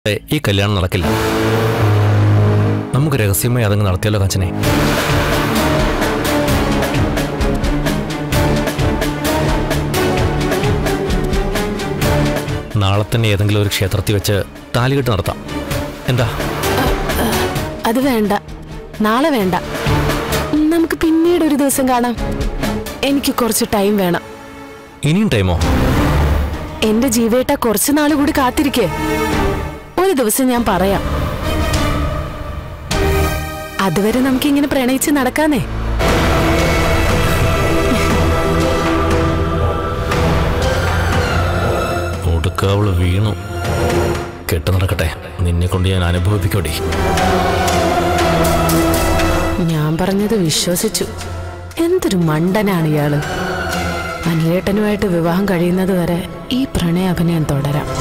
ഏ, ഈ കല്യാണം നടക്കില്ല നമുക്ക് രഹസ്യമായി അതങ്ങ് നടത്തിയല്ലോ കച്ചനെ നാളെ തന്നെ ഏതെങ്കിലും ഒരു ക്ഷേത്രത്തിൽ വെച്ച് താലികെട്ട് നടത്താം എന്താ അത് വേണ്ട നാളെ വേണ്ട നമുക്ക് പിന്നീട് ഒരു ദിവസം കാണാം എനിക്ക് കുറച്ച് ടൈം വേണം ഇനിയും ടൈമോ എന്റെ ജീവേട്ട കുറച്ചു നാൾ കൂടി കാത്തിരിക്കേ ഒരു ദിവസം ഞാൻ പറയാം അതുവരെ നമുക്ക് ഇങ്ങനെ പ്രണയിച്ച് നടക്കാന്നേ ഒടുക്കാവള് വീണു കെട്ട് നടക്കട്ടെ നിന്നെ കൊണ്ട് ഞാൻ അനുഭവിപ്പിക്കോടി ഞാൻ പറഞ്ഞത് വിശ്വസിച്ചു എന്തൊരു മണ്ടനാണ് ഇയാള് അനിലേട്ടനുമായിട്ട് വിവാഹം കഴിയുന്നത് വരെ ഈ പ്രണയ അഭിനയം തുടരാം